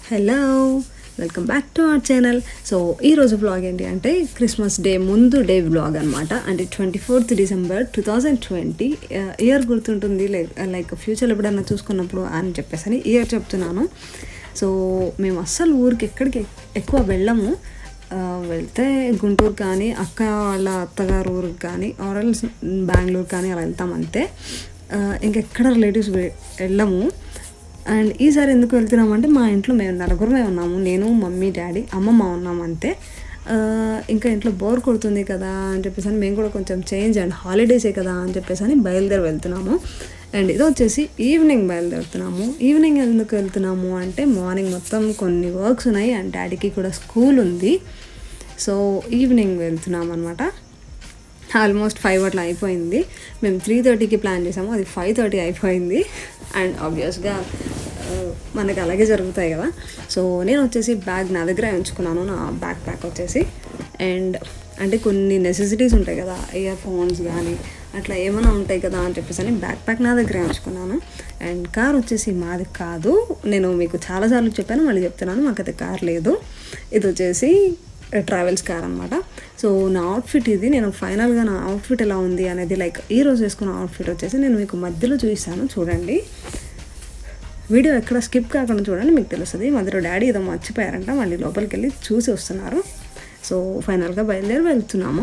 hello welcome back to our channel so ఈరోజు vlog ఏంటి అంటే క్రిస్మస్ డే ముందు డే వ్లాగ్ అనమాట అంటే twenty fourth December two thousand twenty year గుర్తుంటుంది లైక్ లైక్ ఫ్యూచర్ ఎప్పుడన్నా చూసుకున్నప్పుడు అని చెప్పేసి ఇయర్ చెప్తున్నాను సో మేము అస్సలు ఊరికి ఎక్కడికి ఎక్కువ వెళ్ళము ఆ, వెళ్తే గుంటూరు కానీ అక్క వాళ్ళ అత్తగారు ఊరికి కానీ ఆరల్స్ బెంగళూరు కానీ అలా వెళ్తాం అంతే ఆ, ఇంకెక్కడ రిలేటివ్స్ వెళ్ళము అండ్ ఈసారి ఎందుకు వెళ్తున్నామంటే మా ఇంట్లో మేము నలుగురమే ఉన్నాము నేను మమ్మీ డాడీ అమ్మమ్మ ఉన్నాం అంతే ఆ, ఇంకా ఇంట్లో బోర్ కొడుతుంది కదా అని చెప్పేసి అని మేము కూడా కొంచెం చేంజ్ అండ్ హాలిడేసే కదా అని చెప్పేసి అని బయలుదేరి వెళ్తున్నాము అండ్ ఇది వచ్చేసి ఈవినింగ్ బయలుదేరుతున్నాము ఈవినింగ్ ఎందుకు వెళ్తున్నాము అంటే మార్నింగ్ మొత్తం కొన్ని వర్క్స్ ఉన్నాయి అండ్ డాడీకి కూడా స్కూల్ ఉంది సో ఈవినింగ్ వెళ్తున్నాం అనమాట ఆల్మోస్ట్ ఫైవ్ అట్లా అయిపోయింది మేము త్రీ థర్టీకి ప్లాన్ చేసాము అది ఫైవ్ థర్టీ అయిపోయింది అండ్ ఆబ్వియస్గా మనకి అలాగే జరుగుతాయి కదా సో నేను వచ్చేసి బ్యాగ్ నా దగ్గర ఉంచుకున్నాను నా బ్యాక్ ప్యాక్ వచ్చేసి అండ్ అంటే కొన్ని నెసెసిటీస్ ఉంటాయి కదా ఇయర్ ఫోన్స్ కానీ అట్లా ఏమైనా ఉంటాయి కదా అని చెప్పేసి అని బ్యాక్ ప్యాక్ నా దగ్గర ఉంచుకున్నాను అండ్ కార్ వచ్చేసి మాది కాదు నేను మీకు చాలాసార్లు చెప్పాను మళ్ళీ చెప్తున్నాను మాకైతే కార్ లేదు ఇది వచ్చేసి ట్రావెల్స్ కార్ అనమాట సో నా అవుట్ఫిట్ ఇది నేను ఫైనల్గా నా అవుట్ఫిట్ ఎలా ఉంది అనేది లైక్ ఈ రోజు వేసుకున్న అవుట్ఫిట్ వచ్చేసి నేను మీకు మధ్యలో చూపిస్తాను చూడండి వీడియో ఎక్కడ స్కిప్ కాకుండా చూడండి మీకు తెలుస్తుంది మధ్యలో డాడీ ఏదో మర్చిపోయారంట మళ్ళీ లోపలికి వెళ్ళి చూసి వస్తున్నారు సో ఫైనల్గా బయలుదేరి వెళ్తున్నాము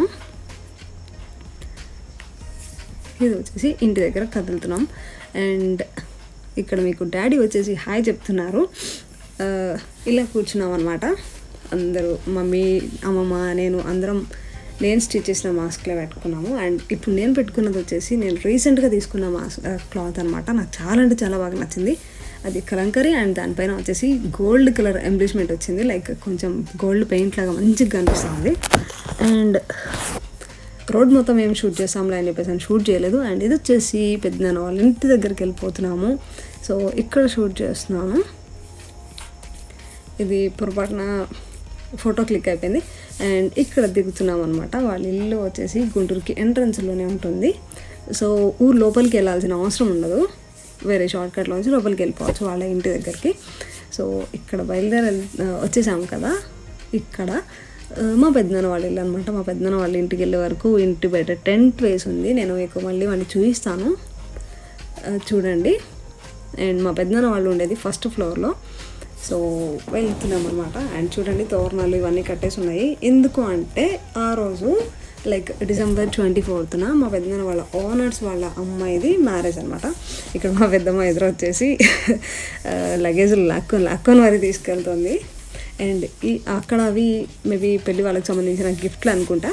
ఇది వచ్చేసి ఇంటి దగ్గర కదులుతున్నాం అండ్ ఇక్కడ మీకు డాడీ వచ్చేసి హాయ్ చెప్తున్నారు ఆ, ఇలా కూర్చున్నాం అనమాట అందరూ మమ్మీ అమ్మమ్మ నేను అందరం నేను స్టిచ్ చేసిన మాస్క్లే పెట్టుకున్నాము అండ్ ఇప్పుడు నేను పెట్టుకున్నది వచ్చేసి నేను రీసెంట్గా తీసుకున్న మాస్క్ క్లాత్ అనమాట నాకు చాలా అంటే చాలా బాగా నచ్చింది అది కలంకరీ అండ్ దానిపైన వచ్చేసి గోల్డ్ కలర్ ఎంబ్లిష్మెంట్ వచ్చింది లైక్ కొంచెం గోల్డ్ పెయింట్ లాగా మంచిగా కనిపిస్తుంది అండ్ రోడ్ మొత్తం ఏం షూట్ చేస్తాంలే అని చెప్పేసి అని షూట్ చేయలేదు అండ్ ఇది వచ్చేసి పెద్ద వాళ్ళ ఇంటి దగ్గరికి వెళ్ళిపోతున్నాము సో ఇక్కడ షూట్ చేస్తున్నాను ఇది పొరపాటున ఫోటో క్లిక్ అయిపోయింది అండ్ ఇక్కడ దిగుతున్నాం అనమాట వాళ్ళ ఇల్లు వచ్చేసి గుంటూరుకి ఎంట్రన్స్లోనే ఉంటుంది సో ఊరు లోపలికి వెళ్ళాల్సిన అవసరం ఉండదు వేరే షార్ట్ కట్లో నుంచి లోపలికి వెళ్ళిపోవచ్చు వాళ్ళ ఇంటి దగ్గరికి సో ఇక్కడ బయలుదేరి వెళ్- వచ్చేసాము కదా ఇక్కడ ఆ, మా పెద్దనాన్న వాళ్ళ ఇల్లు అనమాట మా పెద్దనాన్న వాళ్ళ ఇంటికి వెళ్ళే వరకు ఇంటి బయట టెంట్ వేసి ఉంది నేను మీకు మళ్ళీ మళ్ళీ చూపిస్తాను ఆ, చూడండి అండ్ మా పెద్దనాన్న వాళ్ళు ఉండేది ఫస్ట్ ఫ్లోర్లో సో వెళ్తున్నాం అనమాట అండ్ చూడండి తోరణాలు ఇవన్నీ కట్టేసి ఉన్నాయి ఎందుకు అంటే ఆ రోజు లైక్ డిసెంబర్ ట్వంటీ ఫోర్త్న మా పెద్దనాన్న వాళ్ళ ఓనర్స్ వాళ్ళ అమ్మాయిది మ్యారేజ్ అనమాట ఇక్కడ మా పెద్దమ్మ ఎదురు వచ్చేసి లగేజ్లు లాక్కొని లాక్కొని మరి తీసుకెళ్తుంది అండ్ ఈ అక్కడ అవి మేబీ పెళ్లి వాళ్ళకి సంబంధించిన గిఫ్ట్లు అనుకుంటా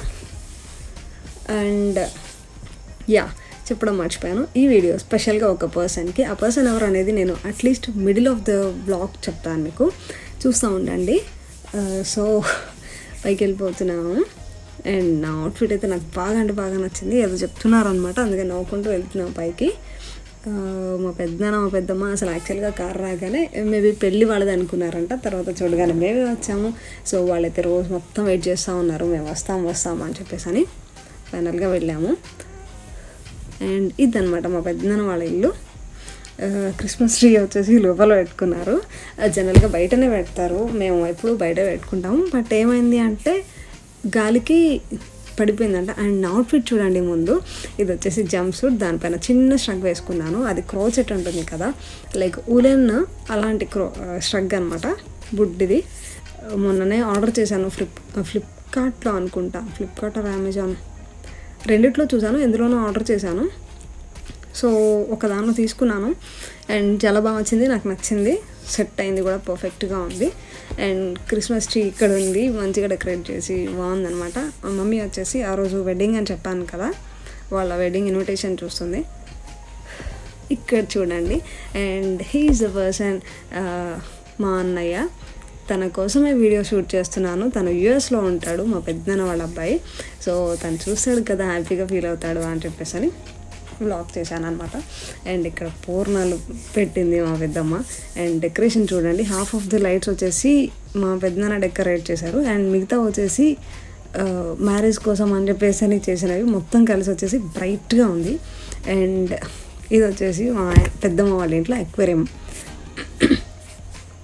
అండ్ యా చెప్పడం మర్చిపోయాను ఈ వీడియో స్పెషల్గా ఒక పర్సన్కి ఆ పర్సన్ ఎవరు అనేది నేను at least middle of the blog చెప్తాను మీకు చూస్తూ ఉండండి సో పైకి వెళ్ళిపోతున్నాము అండ్ నా అవుట్ఫిట్ అయితే నాకు బాగా అంటే బాగా నచ్చింది ఏదో చెప్తున్నారు అనమాట అందుకే నవ్వుకుంటూ వెళ్తున్నాం పైకి ఆ, మా పెద్దనాన్న మా పెద్దమ్మ అసలు యాక్చువల్గా కార్ రాగానే మేబీ పెళ్ళి వాళ్ళది అనుకున్నారంట తర్వాత చూడగానే మేమే వచ్చాము సో వాళ్ళైతే రోజు మొత్తం వెయిట్ చేస్తూ ఉన్నారు మేము వస్తాం వస్తాం అని చెప్పేసి అని ఫైనల్గా వెళ్ళాము అండ్ ఇదనమాట మా పెద్దనాన్న వాళ్ళ ఇల్లు ఆ, క్రిస్మస్ ట్రీ వచ్చేసి లోపల పెట్టుకున్నారు ఆ, జనరల్గా బయటనే పెడతారు మేము ఎప్పుడు బయట పెట్టుకుంటాము బట్ ఏమైంది అంటే గాలికి పడిపోయిందంట అండ్ నా అవుట్ఫిట్ చూడండి ముందు ఇది వచ్చేసి జంప్ సూట్ దానిపైన చిన్న స్ట్రగ్ వేసుకున్నాను అది క్రోచెట్ ఉంటుంది కదా లైక్ ఉలెన్ అలాంటి క్రో స్ట్రగ్ అనమాట బుడ్డిది మొన్ననే ఆర్డర్ చేశాను ఫ్లిప్ ఫ్లిప్కార్ట్లో అనుకుంటా ఫ్లిప్కార్ట్ ఆర్ అమెజాన్ రెండిట్లో చూసాను ఎందులోనో ఆర్డర్ చేశాను సో ఒక దానిలో తీసుకున్నాను అండ్ చాలా బాగా వచ్చింది నాకు నచ్చింది సెట్ అయింది కూడా పర్ఫెక్ట్గా ఉంది అండ్ క్రిస్మస్ ట్రీ ఇక్కడ ఉంది మంచిగా డెకరేట్ చేసి బాగుందనమాట మా మమ్మీ వచ్చేసి ఆ రోజు వెడ్డింగ్ అని చెప్పాను కదా వాళ్ళ వెడ్డింగ్ ఇన్విటేషన్ చూస్తుంది ఇక్కడ చూడండి అండ్ హీఈస్ ద పర్సన్ మా అన్నయ్య తన కోసమే వీడియో షూట్ చేస్తున్నాను తను యూఎస్లో ఉంటాడు మా పెద్దనాన్న వాళ్ళ అబ్బాయి సో తను చూస్తాడు కదా హ్యాపీగా ఫీల్ అవుతాడు అని చెప్పేసి అని బ్లాక్ చేశాను అనమాట అండ్ ఇక్కడ పూర్ణాలు పెట్టింది మా పెద్దమ్మ అండ్ డెకరేషన్ చూడండి హాఫ్ ఆఫ్ ది లైట్స్ వచ్చేసి మా పెద్దనాన్న డెకరేట్ చేశారు అండ్ మిగతా వచ్చేసి మ్యారేజ్ కోసం అని చెప్పేసి అని చేసినవి మొత్తం కలిసి వచ్చేసి బ్రైట్గా ఉంది అండ్ ఇది వచ్చేసి మా పెద్దమ్మ వాళ్ళ ఇంట్లో ఎక్వేరియం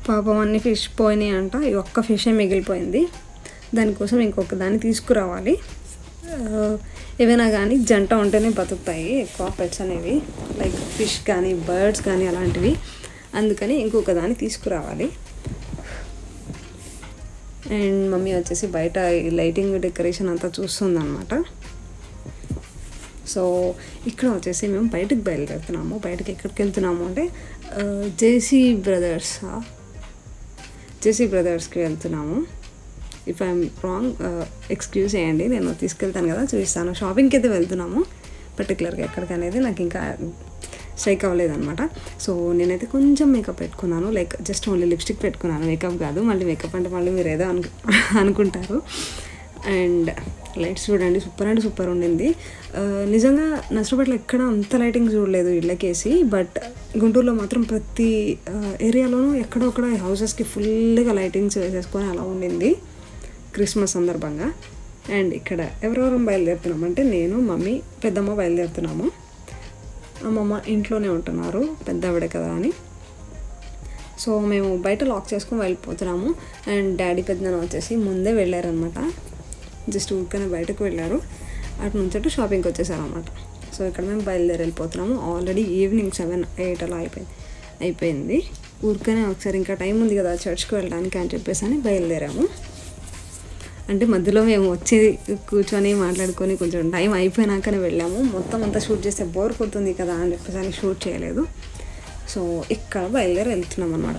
పాపం అన్ని ఫిష్ పోయినాయి అంట ఈ ఒక్క ఫిషే మిగిలిపోయింది దానికోసం ఇంకొక దాన్ని తీసుకురావాలి ఆ, ఏవైనా కానీ జంట ఉంటేనే బతుకుతాయి ఎక్కువ పెట్స్ అనేవి లైక్ ఫిష్ కానీ బర్డ్స్ కానీ అలాంటివి అందుకని ఇంకొక దాన్ని తీసుకురావాలి అండ్ మమ్మీ వచ్చేసి బయట ఈ లైటింగ్ డెకరేషన్ అంతా చూస్తుంది అనమాట సో ఇక్కడ వచ్చేసి మేము బయటకు బయలుదేరుతున్నాము బయటకు ఎక్కడికి వెళ్తున్నాము అంటే జేసీ బ్రదర్స్ జేసీ బ్రదర్స్కి వెళ్తున్నాము ఇఫ్ ఐఎమ్ రాంగ్ ఎక్స్క్యూజ్ చేయండి నేను తీసుకెళ్తాను కదా చూపిస్తాను షాపింగ్కి అయితే వెళ్తున్నాము పర్టికులర్గా ఎక్కడికి అనేది నాకు ఇంకా స్ట్రైక్ అవ్వలేదన్నమాట సో నేనైతే కొంచెం మేకప్ పెట్టుకున్నాను లైక్ జస్ట్ ఓన్లీ లిప్స్టిక్ పెట్టుకున్నాను మేకప్ కాదు మళ్ళీ మేకప్ అంటే మళ్ళీ మీరు ఏదో అను అనుకుంటారు అండ్ లైట్స్ చూడండి సూపర్ అంటే సూపర్ ఉండింది ఆ, నిజంగా నష్టపట్ల ఎక్కడ అంత లైటింగ్ చూడలేదు ఇళ్ళకేసి బట్ గుంటూరులో మాత్రం ప్రతి ఏరియాలోనూ ఎక్కడొక్కడ హౌసెస్కి ఫుల్గా లైటింగ్స్ వేసేసుకొని అలా ఉండింది క్రిస్మస్ సందర్భంగా అండ్ ఇక్కడ ఎవరెవరం బయలుదేరుతున్నాం అంటే నేను మమ్మీ పెద్దమ్మ బయలుదేరుతున్నాము అమ్మమ్మ ఇంట్లోనే ఉంటున్నారు పెద్ద ఆవిడ కదా అని సో మేము బయట లాక్ చేసుకొని వెళ్ళిపోతున్నాము అండ్ డాడీ పెద్దన వచ్చేసి ముందే వెళ్ళారనమాట జస్ట్ ఊరికనే బయటకు వెళ్ళారు అటు నుంచి అటు షాపింగ్కి వచ్చేసారనమాట సో ఇక్కడ మేము బయలుదేరి వెళ్ళిపోతున్నాము ఆల్రెడీ ఈవినింగ్ సెవెన్ ఎయిట్ అలా అయిపోయింది అయిపోయింది ఊరికనే ఒకసారి ఇంకా టైం ఉంది కదా చర్చ్కి వెళ్ళడానికి అని చెప్పేసి అని బయలుదేరాము అంటే మధ్యలో మేము వచ్చి కూర్చొని మాట్లాడుకొని కొంచెం టైం అయిపోయినాకనే వెళ్ళాము మొత్తం అంతా షూట్ చేస్తే బోర్ కొడుతుంది కదా అని చెప్పేసి అని షూట్ చేయలేదు సో ఇక్కడ బయలుదేరి వెళ్తున్నాం అనమాట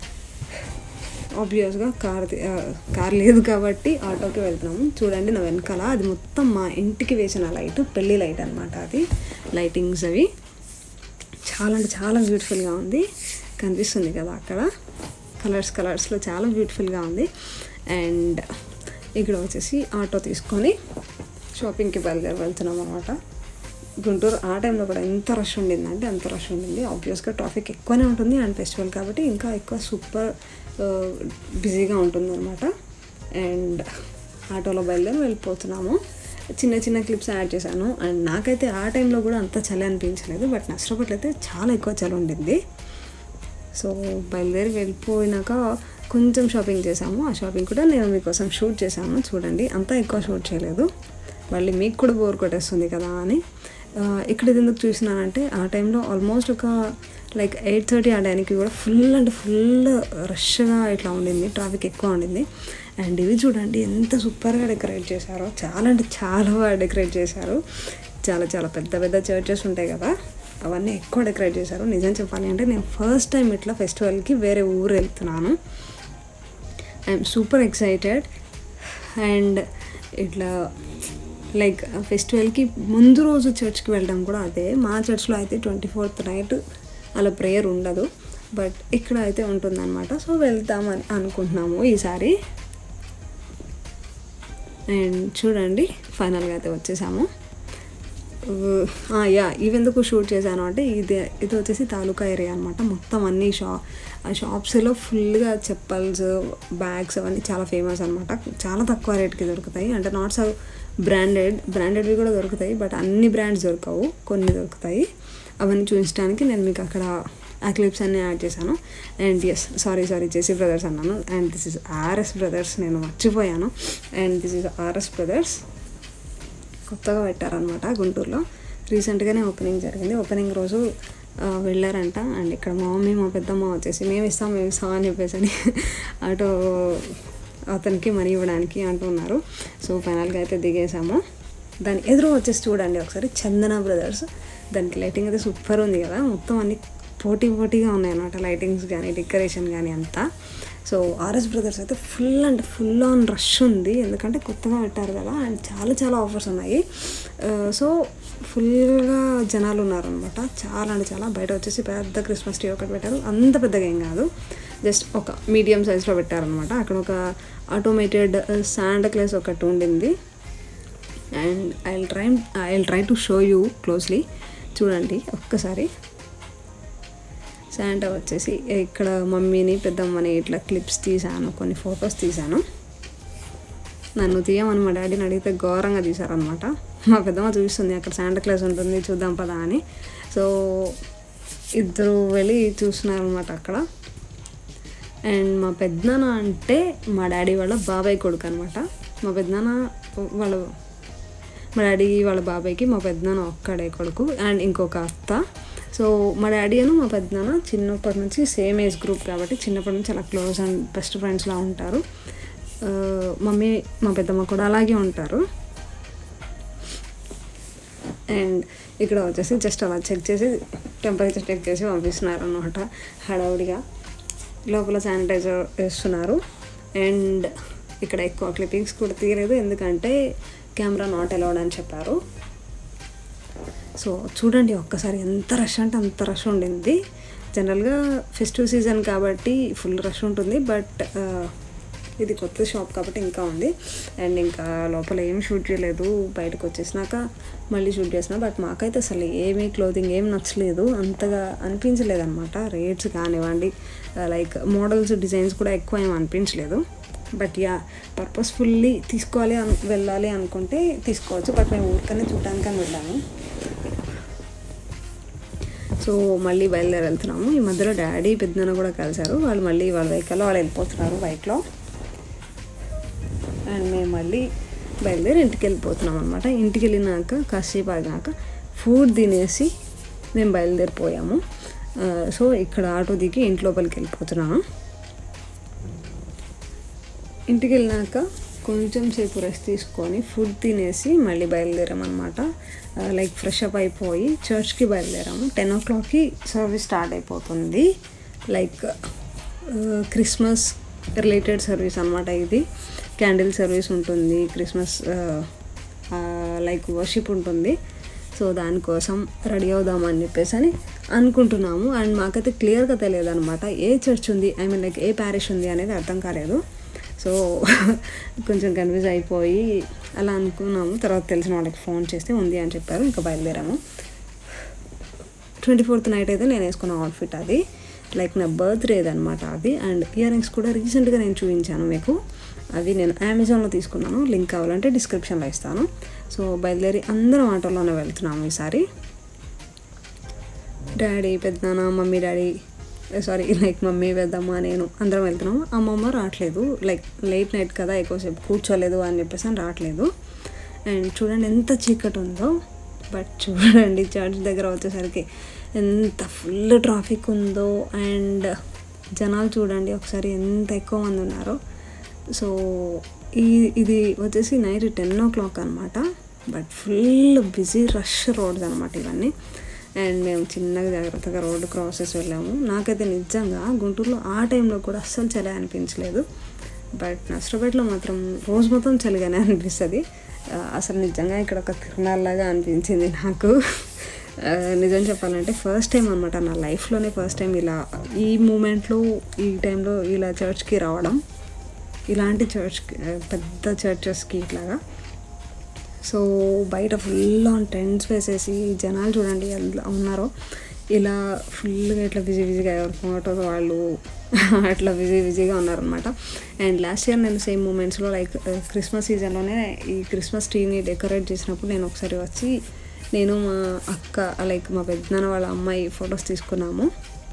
ఆబ్వియస్గా కార్ ది- ఆ, కార్ లేదు కాబట్టి ఆటోకి వెళ్తున్నాము చూడండి నా వెనకాల అది మొత్తం మా ఇంటికి వేసిన లైట్ పెళ్లి లైట్ అనమాట అది లైటింగ్స్ అవి చాలా అంటే చాలా బ్యూటిఫుల్గా ఉంది కనిపిస్తుంది కదా అక్కడ కలర్స్ కలర్స్లో చాలా బ్యూటిఫుల్గా ఉంది అండ్ ఇక్కడ వచ్చేసి ఆటో తీసుకొని షాపింగ్కి బయలుదేరి వెళ్తున్నాం అనమాట గుంటూరు ఆ టైంలో కూడా ఎంత రష్ ఉండిందంటే అంత రష్ ఉండింది ఆబ్వియస్గా ట్రాఫిక్ ఎక్కువనే ఉంటుంది అండ్ ఫెస్టివల్ కాబట్టి ఇంకా ఎక్కువ సూపర్ బిజీగా ఉంటుంది అనమాట అండ్ ఆటోలో బయలుదేరి వెళ్ళిపోతున్నాము చిన్న చిన్న క్లిప్స్ యాడ్ చేశాను అండ్ నాకైతే ఆ టైంలో కూడా అంత చలి అనిపించలేదు బట్ నష్టపట్ల అయితే చాలా ఎక్కువ చలి ఉండింది సో బయలుదేరి వెళ్ళిపోయినాక కొంచెం షాపింగ్ చేసాము ఆ షాపింగ్ కూడా నేను మీకోసం షూట్ చేశాను చూడండి అంతా ఎక్కువ షూట్ చేయలేదు మళ్ళీ మీకు కూడా బోర్ కొట్టేస్తుంది కదా అని ఆ, ఇక్కడ ఇది ఎందుకు చూసినానంటే ఆ టైంలో ఆల్మోస్ట్ ఒక లైక్ ఎయిట్ థర్టీ ఆ టైంకి కూడా ఫుల్ అంటే ఫుల్ రష్గా ఇట్లా ఉండింది ట్రాఫిక్ ఎక్కువ ఉండింది అండ్ ఇవి చూడండి ఎంత సూపర్గా డెకరేట్ చేశారో చాలా అంటే చాలా బాగా డెకరేట్ చేశారు చాలా చాలా పెద్ద పెద్ద చర్చెస్ ఉంటాయి కదా అవన్నీ ఎక్కువ డెకరేట్ చేశారు నిజం చెప్పాలి అంటే నేను ఫస్ట్ టైం ఇట్లా ఫెస్టివల్కి వేరే ఊరు వెళ్తున్నాను ఐఎమ్ సూపర్ ఎక్సైటెడ్ అండ్ ఇట్లా లైక్ ఫెస్టివల్కి ముందు రోజు చర్చ్కి వెళ్ళడం కూడా అదే మా చర్చ్లో అయితే ట్వంటీ ఫోర్త్ నైట్ అలా ప్రేయర్ ఉండదు బట్ ఇక్కడ అయితే ఉంటుందన్నమాట సో వెళ్తామని అనుకుంటున్నాము ఈసారి అండ్ చూడండి ఫైనల్గా అయితే వచ్చేసాము యా ఇవెందుకు షూట్ చేశాను అంటే ఇది ఇది వచ్చేసి తాలూకా ఏరియా అనమాట మొత్తం అన్ని షా ఆ షాప్స్లో ఫుల్గా చెప్పల్స్ బ్యాగ్స్ అవన్నీ చాలా ఫేమస్ అనమాట చాలా తక్కువ రేట్కి దొరుకుతాయి అంటే నాట్ సో బ్రాండెడ్ బ్రాండెడ్వి కూడా దొరుకుతాయి బట్ అన్ని బ్రాండ్స్ దొరకవు కొన్ని దొరుకుతాయి అవన్నీ చూపించడానికి నేను మీకు అక్కడ ఆ క్లిప్స్ అన్నీ యాడ్ చేశాను and yes sorry sorry JC brothers అన్నాను and this is RS brothers నేను మర్చిపోయాను and this is RS brothers కొత్తగా పెట్టారనమాట గుంటూరులో రీసెంట్గానే ఓపెనింగ్ జరిగింది ఓపెనింగ్ రోజు ఆ, వెళ్ళారంట అండ్ ఇక్కడ మా మమ్మీ మా పెద్దమ్మ వచ్చేసి మేము ఇస్తాం మేము ఇస్తాం అని చెప్పేసి అని ఆటో అతనికి మనీ ఇవ్వడానికి అంటున్నారు సో ఫైనల్గా అయితే దిగేసాము దాని ఎదురు వచ్చేసి చూడండి ఒకసారి చందన బ్రదర్స్ దానికి లైటింగ్ అయితే సూపర్ ఉంది కదా మొత్తం అన్ని పోటీ పోటీగా ఉన్నాయి అన్నమాట లైటింగ్స్ కానీ డెకరేషన్ కానీ అంతా సో ఆర్ఎస్ బ్రదర్స్ అయితే ఫుల్ అంటే ఫుల్ ఆన్ రష్ ఉంది ఎందుకంటే కొత్తగా పెట్టారు కదా అండ్ చాలా చాలా ఆఫర్స్ ఉన్నాయి ఆ, సో ఫుల్గా జనాలు ఉన్నారనమాట చాలా అంటే చాలా బయట వచ్చేసి పెద్ద క్రిస్మస్ ట్రీ ఒకటి పెట్టారు అంత పెద్దగా ఏం కాదు జస్ట్ ఒక మీడియం సైజ్లో పెట్టారనమాట అక్కడ ఒక ఆటోమేటెడ్ శాండ్ క్లేస్ ఒకటి ఉండింది and I try I try to show you closely చూడండి ఒక్కసారి శాంటా వచ్చేసి ఇక్కడ మమ్మీని పెద్దమ్మని ఇట్లా క్లిప్స్ తీసాను కొన్ని ఫొటోస్ తీసాను నన్ను తీయమని మా డాడీని అడిగితే ఘోరంగా తీశారనమాట మా పెద్దమ్మ చూపిస్తుంది అక్కడ శాంటా క్లాస్ ఉంటుంది చూద్దాం పదా అని సో ఇద్దరు వెళ్ళి చూస్తున్నారనమాట అక్కడ అండ్ మా పెద్దనాన్న అంటే మా డాడీ వాళ్ళ బాబాయ్ కొడుకు అనమాట మా పెద్దనాన్న వాళ్ళ మా డాడీ వాళ్ళ బాబాయ్కి మా పెద్దనాన్న ఒక్కడే కొడుకు అండ్ ఇంకొక అత్త సో మా డాడీ అను మా పెద్దనాన్న చిన్నప్పటి నుంచి సేమ్ ఏజ్ గ్రూప్ కాబట్టి చిన్నప్పటి నుంచి అలా క్లోజ్ అండ్ బెస్ట్ ఫ్రెండ్స్లా ఉంటారు ఆ, మమ్మీ మా పెద్దమ్మ కూడా అలాగే ఉంటారు అండ్ ఇక్కడ వచ్చేసి జస్ట్ అలా చెక్ చేసి టెంపరేచర్ చెక్ చేసి పంపిస్తున్నారు అనమాట హడావుడిగా లోపల శానిటైజర్ వేస్తున్నారు అండ్ ఇక్కడ ఎక్కువ క్లిప్పింగ్స్ కూడా తీయలేదు ఎందుకంటే కెమెరా నాట్ అలౌడ్ అని చెప్పారు సో చూడండి ఒక్కసారి ఎంత రష్ అంటే అంత రష్ ఉండింది జనరల్గా ఫెస్టివ్ సీజన్ కాబట్టి ఫుల్ రష్ ఉంటుంది బట్ ఇది కొత్త షాప్ కాబట్టి ఇంకా ఉంది అండ్ ఇంకా లోపల ఏం షూట్ చేయలేదు బయటకు వచ్చేసినాక మళ్ళీ షూట్ చేసిన బట్ మాకైతే అసలు ఏమీ క్లోతింగ్ ఏం నచ్చలేదు అంతగా అనిపించలేదు అనమాట రేట్స్ కానివ్వండి లైక్ మోడల్స్ డిజైన్స్ కూడా ఎక్కువ ఏం అనిపించలేదు బట్ యా పర్పస్ఫుల్లీ తీసుకోవాలి అను వెళ్ళాలి అనుకుంటే తీసుకోవచ్చు బట్ మేము ఊరికనే చూడటానికని వెళ్ళాము సో మళ్ళీ బయలుదేరి వెళ్తున్నాము ఈ మధ్యలో డాడీ పెద్దనాన్న కూడా కలిశారు వాళ్ళు మళ్ళీ వాళ్ళ వెహికల్లో వాళ్ళు వెళ్ళిపోతున్నారు బైక్లో అండ్ మేము మళ్ళీ బయలుదేరి ఇంటికి వెళ్ళిపోతున్నాం అనమాట ఇంటికి వెళ్ళినాక కాసేపు ఆగినాక ఫుడ్ తినేసి మేము బయలుదేరిపోయాము ఆ, సో ఇక్కడ ఆటో దిగి ఇంటి లోపలికి వెళ్ళిపోతున్నాము ఇంటికి వెళ్ళినాక కొంచెం సేపు రెస్ట్ తీసుకొని ఫుడ్ తినేసి మళ్ళీ బయలుదేరామన్నమాట లైక్ ఫ్రెష్ అప్ అయిపోయి చర్చ్కి బయలుదేరాము టెన్ ఓ క్లాక్కి సర్వీస్ స్టార్ట్ అయిపోతుంది లైక్ క్రిస్మస్ రిలేటెడ్ సర్వీస్ అనమాట ఇది క్యాండిల్ సర్వీస్ ఉంటుంది క్రిస్మస్ లైక్ వర్షిప్ ఉంటుంది సో దానికోసం రెడీ అవుదామని చెప్పేసి అని అనుకుంటున్నాము అండ్ మాకైతే క్లియర్గా తెలియదు అనమాట ఏ చర్చ్ ఉంది I mean like a parish ఉంది అనేది అర్థం కాలేదు సో కొంచెం కన్ఫ్యూజ్ అయిపోయి అలా అనుకున్నాము తర్వాత తెలిసిన వాళ్ళకి ఫోన్ చేస్తే ఉంది అని చెప్పారు ఇంకా బయలుదేరాము ట్వంటీ ఫోర్త్ నైట్ అయితే నేను వేసుకున్న అవుట్ఫిట్ అది లైక్ నా బర్త్డే అనమాట అది అండ్ ఇయర్ రింగ్స్ కూడా రీసెంట్గా నేను చూపించాను మీకు అవి నేను అమెజాన్లో తీసుకున్నాను లింక్ కావాలంటే డిస్క్రిప్షన్లో ఇస్తాను సో బయలుదేరి అందరం ఆటోలోనే వెళ్తున్నాము ఈసారి డాడీ పెద్దనాన్న mummy daddy sorry like mummy పెద్దమ్మ నేను అందరం వెళ్తున్నాము అమ్మమ్మ రావట్లేదు లైక్ లేట్ నైట్ కదా ఎక్కువసేపు కూర్చోలేదు అని చెప్పేసి అని రావట్లేదు అండ్ చూడండి ఎంత చీకటి ఉందో బట్ చూడండి చర్చ్ దగ్గర వచ్చేసరికి ఎంత ఫుల్ ట్రాఫిక్ ఉందో అండ్ జనాలు చూడండి ఒకసారి ఎంత ఎక్కువ మంది ఉన్నారో సో ఈ ఇది వచ్చేసి నైట్ టెన్ ఓ క్లాక్ అనమాట but full busy rush roads అనమాట ఇవన్నీ అండ్ మేము చిన్నగా జాగ్రత్తగా రోడ్డు క్రాస్ చేసి వెళ్ళాము నాకైతే నిజంగా గుంటూరులో ఆ టైంలో కూడా అస్సలు చలి అనిపించలేదు బట్ నష్టపేటలో మాత్రం రోజు మొత్తం చలిగానే అనిపిస్తుంది ఆ, అసలు నిజంగా ఇక్కడ ఒక తిరునాళ్ళలాగా అనిపించింది నాకు ఆ, నిజం చెప్పాలంటే ఫస్ట్ టైం అనమాట నా లైఫ్లోనే ఫస్ట్ టైం ఇలా ఈ మూమెంట్లో ఈ టైంలో ఇలా చర్చ్కి రావడం ఇలాంటి చర్చ్ పెద్ద చర్చెస్కి ఇట్లాగా సో బయట ఫుల్ ఆన్ టెంట్స్ వేసేసి జనాలు చూడండి ఎలా ఉన్నారో ఇలా ఫుల్గా ఇట్లా బిజీ బిజీగా ఎవరి ఫోటోస్ వాళ్ళు అట్లా బిజీ బిజీగా ఉన్నారనమాట అండ్ లాస్ట్ ఇయర్ నేను సేమ్ మూమెంట్స్లో లైక్ క్రిస్మస్ సీజన్లోనే ఈ క్రిస్మస్ ట్రీని డెకరేట్ చేసినప్పుడు నేను ఒకసారి వచ్చి నేను మా అక్క లైక్ మా పెద్దనాన్న వాళ్ళ అమ్మాయి ఫొటోస్ తీసుకున్నాము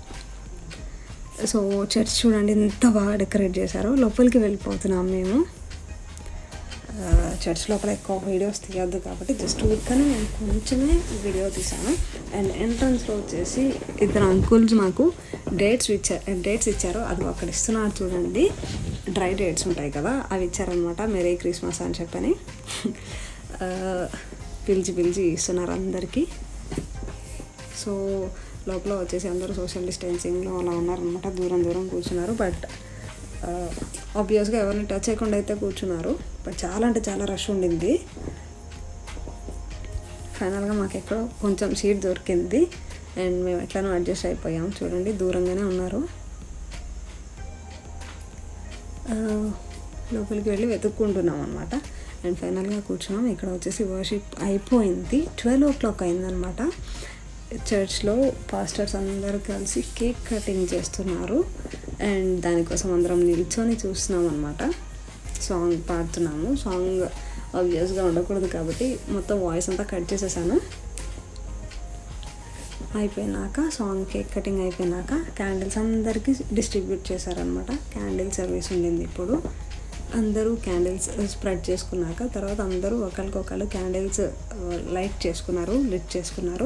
సో చర్చ్ చూడండి ఎంత బాగా డెకరేట్ చేశారో లోపలికి వెళ్ళిపోతున్నాం మేము ఆ, చర్చ్ లోపల ఎక్కువ వీడియోస్ తీయొద్దు కాబట్టి జస్ట్ ఊరికనే నేను కొంచెమే వీడియో తీసాను అండ్ ఎంట్రన్స్లో వచ్చేసి ఇద్దరు అంకుల్స్ మాకు డేట్స్ ఇచ్చారు డేట్స్ ఇచ్చారు అది అక్కడ ఇస్తున్నారు చూడండి డ్రై డేట్స్ ఉంటాయి కదా అవి ఇచ్చారనమాట మెరీ క్రిస్మస్ అని చెప్పని ఆ, పిలిచి పిలిచి ఇస్తున్నారు అందరికీ సో లోపల వచ్చేసి అందరూ సోషల్ డిస్టెన్సింగ్లో అలా ఉన్నారనమాట దూరం దూరం కూర్చున్నారు బట్ ఆబ్వియస్గా ఎవరిని టచ్ చేయకుండా అయితే కూర్చున్నారు బట్ చాలా అంటే చాలా రష్ ఉండింది ఫైనల్గా మాకు ఎక్కడో కొంచెం సీట్ దొరికింది అండ్ మేము ఎట్లానో అడ్జస్ట్ అయిపోయాం చూడండి దూరంగానే ఉన్నారు ఆ, లోపలికి వెళ్ళి వెతుక్కుంటున్నాం అనమాట అండ్ ఫైనల్గా కూర్చున్నాం ఇక్కడ వచ్చేసి వర్షిప్ అయిపోయింది ట్వెల్వ్ ఓ క్లాక్ అయిందనమాట చర్చ్లో పాస్టర్స్ అందరూ కలిసి కేక్ కటింగ్ చేస్తున్నారు అండ్ దానికోసం అందరం నిల్చొని చూస్తున్నాం అనమాట సాంగ్ పాడుతున్నాము సాంగ్ ఆబ్వియస్గా ఉండకూడదు కాబట్టి మొత్తం వాయిస్ అంతా కట్ చేసేసాను అయిపోయినాక సాంగ్ కేక్ కటింగ్ అయిపోయినాక క్యాండిల్స్ అందరికీ డిస్ట్రిబ్యూట్ చేశారనమాట క్యాండిల్ సర్వీస్ ఉండింది ఇప్పుడు అందరూ క్యాండిల్స్ స్ప్రెడ్ చేసుకున్నాక తర్వాత అందరూ ఒకరికొకరు క్యాండిల్స్ లైట్ చేసుకున్నారు లిట్ చేసుకున్నారు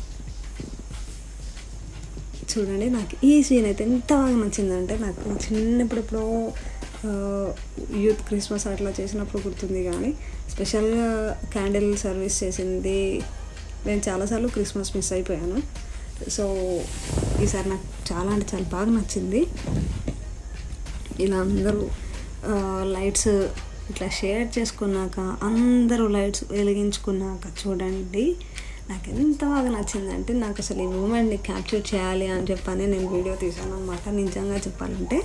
చూడండి నాకు ఈ సీన్ అయితే ఎంత బాగా నచ్చిందంటే నాకు చిన్నప్పుడు ఎప్పుడో యూత్ క్రిస్మస్ అట్లా చేసినప్పుడు గుర్తుంది కానీ స్పెషల్గా క్యాండిల్ సర్వీస్ చేసింది నేను చాలాసార్లు క్రిస్మస్ మిస్ అయిపోయాను సో ఈసారి నాకు చాలా అంటే చాలా బాగా నచ్చింది ఇలా అందరూ లైట్స్ ఇట్లా షేర్ చేసుకున్నాక అందరూ లైట్స్ వెలిగించుకున్నాక చూడండి నాకు ఎంత బాగా నచ్చిందంటే నాకు అసలు ఈ మూమెంట్ని క్యాప్చర్ చేయాలి అని చెప్పని నేను వీడియో తీసాను అనమాట నిజంగా చెప్పాలంటే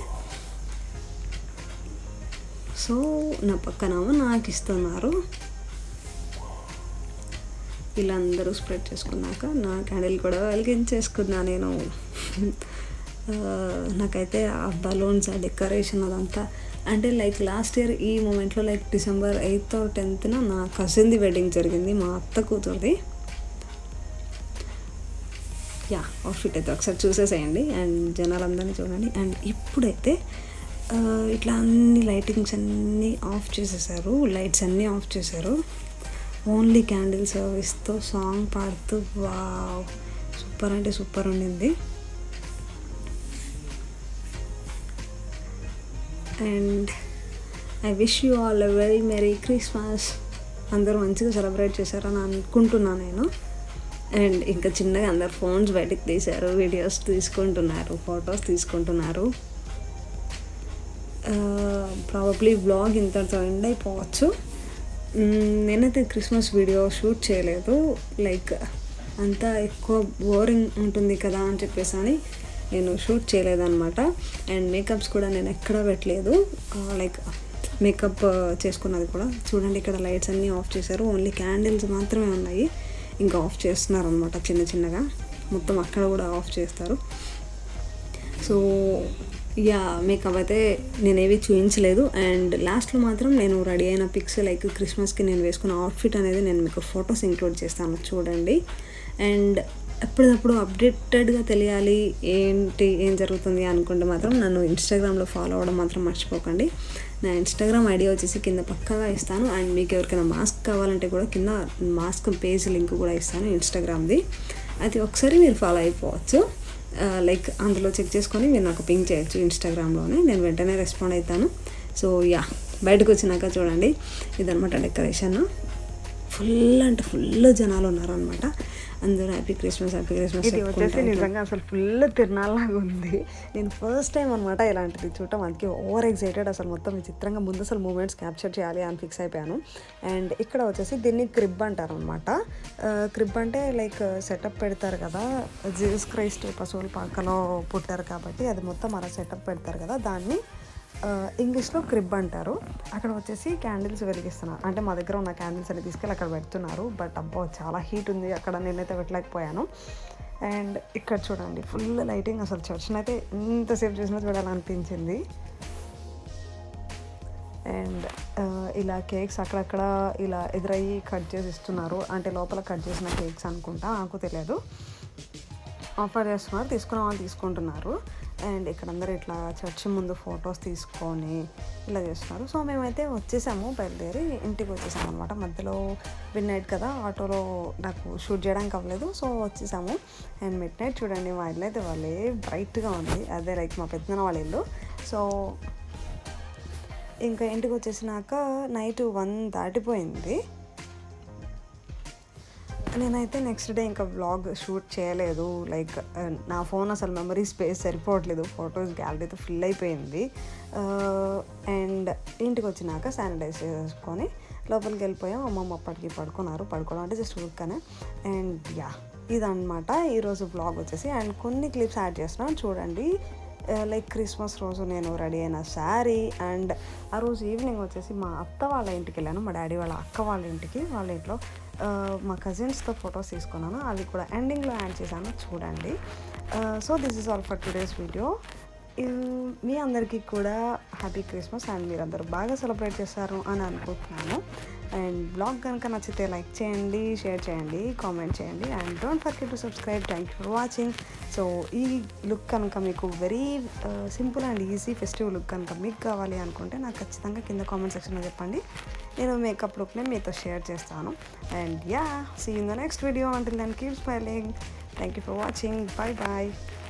సో నా పక్కనేమో నాకు ఇస్తున్నారు వీళ్ళందరూ స్ప్రెడ్ చేసుకున్నాక నా క్యాండిల్ కూడా వెలిగించేసుకున్నా నేను నాకైతే ఆ బలూన్స్ ఆ డెకరేషన్ అదంతా అంటే లైక్ లాస్ట్ ఇయర్ ఈ మూమెంట్లో లైక్ డిసెంబర్ ఎయిత్ టెన్త్న నా కజిన్ది వెడ్డింగ్ జరిగింది మా అత్త కూతురుది యా అవుట్ఫిట్ అయితే ఒకసారి చూసేసేయండి అండ్ జనాలందరినీ చూడండి అండ్ ఇప్పుడైతే ఇట్లా అన్ని లైటింగ్స్ అన్నీ ఆఫ్ చేసేసారు లైట్స్ అన్నీ ఆఫ్ చేశారు ఓన్లీ క్యాండిల్ సర్వీస్తో సాంగ్ పాడుతూ వా సూపర్ అంటే సూపర్ ఉండింది and I wish you all a very merry Christmas అందరూ మంచిగా సెలబ్రేట్ చేశారని అనుకుంటున్నాను నేను అండ్ ఇంకా చిన్నగా అందరు ఫోన్స్ బయటకు తీశారు వీడియోస్ తీసుకుంటున్నారు ఫొటోస్ తీసుకుంటున్నారు ప్రాబబ్లీ బ్లాగ్ ఇంతటితో ఎండ్ అయిపోవచ్చు నేనైతే క్రిస్మస్ వీడియో షూట్ చేయలేదు లైక్ అంతా ఎక్కువ బోరింగ్ ఉంటుంది కదా అని చెప్పేసి అని నేను షూట్ చేయలేదన్నమాట అండ్ మేకప్స్ కూడా నేను ఎక్కడ పెట్టలేదు లైక్ మేకప్ చేసుకున్నది కూడా చూడండి ఇక్కడ లైట్స్ అన్నీ ఆఫ్ చేశారు ఓన్లీ క్యాండిల్స్ మాత్రమే ఉన్నాయి ఇంకా ఆఫ్ చేస్తున్నారు అనమాట చిన్న చిన్నగా మొత్తం అక్కడ కూడా ఆఫ్ చేస్తారు సో యా మేకప్ అయితే నేనేవి చూపించలేదు అండ్ లాస్ట్లో మాత్రం నేను రెడీ అయిన పిక్స్ లైక్ క్రిస్మస్కి నేను వేసుకున్న అవుట్ఫిట్ అనేది నేను మీకు ఫొటోస్ ఇంక్లూడ్ చేస్తాను చూడండి అండ్ ఎప్పటికప్పుడు అప్డేటెడ్గా తెలియాలి ఏంటి ఏం జరుగుతుంది అనుకుంటే మాత్రం నన్ను ఇన్స్టాగ్రామ్లో ఫాలో అవ్వడం మాత్రం మర్చిపోకండి నా ఇన్స్టాగ్రామ్ ఐడి వచ్చేసి కింద పక్కగా ఇస్తాను అండ్ మీకు ఎవరికైనా మాస్క్ కావాలంటే కూడా కింద మాస్క్ పేజ్ లింక్ కూడా ఇస్తాను ఇన్స్టాగ్రామ్ది అది ఒకసారి మీరు ఫాలో అయిపోవచ్చు లైక్ అందులో చెక్ చేసుకొని మీరు నాకు పింక్ చేయొచ్చు ఇన్స్టాగ్రామ్లోనే నేను వెంటనే రెస్పాండ్ అవుతాను సో యా బయటకు వచ్చినాక చూడండి ఇదనమాట డెకరేషన్ ఫుల్ అంటే ఫుల్ జనాలు ఉన్నారనమాట అందరూ హ్యాపీ క్రిస్మస్ హ్యాపీ క్రిస్మస్ ఇది వచ్చేసి నిజంగా అసలు ఫుల్ తిరునాళ్ళలాగా ఉంది నేను ఫస్ట్ టైం అనమాట ఇలాంటిది చూడటం అందుకే ఓవర్ ఎక్సైటెడ్ అసలు మొత్తం విచిత్రంగా ముందు అసలు మూమెంట్స్ క్యాప్చర్ చేయాలి అని ఫిక్స్ అయిపోయాను అండ్ ఇక్కడ వచ్చేసి దీన్ని క్రిబ్ అంటారు అనమాట క్రిబ్ అంటే లైక్ సెటప్ పెడతారు కదా జీసస్ క్రైస్ట్ పశువుల పాకలో పుట్టారు కాబట్టి అది మొత్తం అలా సెటప్ పెడతారు కదా దాన్ని ఇంగ్లీష్లో క్రిబ్ అంటారు అక్కడ వచ్చేసి క్యాండిల్స్ వెలిగిస్తున్నారు అంటే మా దగ్గర ఉన్న క్యాండిల్స్ అని తీసుకెళ్ళి అక్కడ పెడుతున్నారు బట్ అబ్బో చాలా హీట్ ఉంది అక్కడ నేనైతే పెట్టలేకపోయాను అండ్ ఇక్కడ చూడండి ఫుల్ లైటింగ్ అసలు చర్చ్ని అయితే ఎంతసేపు చూసినా చూడాలనిపించింది అండ్ ఇలా కేక్స్ అక్కడక్కడ ఇలా ఎదురయ్యి కట్ చేసి ఇస్తున్నారు అంటే లోపల కట్ చేసిన కేక్స్ అనుకుంటా నాకు తెలియదు ఆఫర్ చేస్తున్నారు తీసుకున్న వాళ్ళు తీసుకుంటున్నారు అండ్ ఇక్కడ అందరూ ఇట్లా చర్చి ముందు ఫొటోస్ తీసుకొని ఇలా చేస్తున్నారు సో మేమైతే వచ్చేసాము బయలుదేరి ఇంటికి వచ్చేసాము అనమాట మధ్యలో మిడ్ నైట్ కదా ఆటోలో నాకు షూట్ చేయడానికి అవ్వలేదు సో వచ్చేసాము అండ్ మిడ్ నైట్ చూడండి మా ఇల్లు అయితే వాళ్ళే బ్రైట్గా ఉంది అదే లైక్ మా పెద్దనాన్న వాళ్ళ ఇల్లు సో ఇంకా ఇంటికి వచ్చేసినాక నైట్ వన్ దాటిపోయింది నేనైతే నెక్స్ట్ డే ఇంకా వ్లాగ్ షూట్ చేయలేదు లైక్ నా ఫోన్ అసలు మెమరీ స్పేస్ సరిపోవట్లేదు ఫొటోస్ గ్యాలరీతో ఫిల్ అయిపోయింది అండ్ ఇంటికి వచ్చినాక శానిటైజ్ చేసుకొని లోపలికి వెళ్ళిపోయాం అమ్మమ్మ అప్పటికి పడుకున్నారు పడుకోవడం అంటే జస్ట్ ఊరికనే అండ్ యా ఇదన్నమాట ఈరోజు బ్లాగ్ వచ్చేసి అండ్ కొన్ని క్లిప్స్ యాడ్ చేస్తున్నాను చూడండి లైక్ క్రిస్మస్ రోజు నేను రెడీ అయిన శారీ అండ్ ఆ రోజు ఈవినింగ్ వచ్చేసి మా అత్త వాళ్ళ ఇంటికి వెళ్ళాను మా డాడీ వాళ్ళ అక్క వాళ్ళ ఇంటికి వాళ్ళ ఇంట్లో మా కజిన్స్తో ఫొటోస్ తీసుకున్నాను అవి కూడా ఎండింగ్లో యాడ్ చేశాను చూడండి so this is all for today's video మీ అందరికీ కూడా హ్యాపీ క్రిస్మస్ అండ్ మీరందరూ బాగా సెలబ్రేట్ చేస్తారు అని అనుకుంటున్నాను అండ్ బ్లాగ్ కనుక నచ్చితే లైక్ చేయండి షేర్ చేయండి కామెంట్ చేయండి and don't forget to subscribe thank you for watching so ఈ లుక్ కనుక మీకు very simple and easy festive look కనుక మీకు కావాలి అనుకుంటే నాకు ఖచ్చితంగా కింద కామెంట్ సెక్షన్లో చెప్పండి నేను మేకప్ లుక్ని మీతో షేర్ చేస్తాను and ya see in the next video until then keep smiling thank you for watching bye bye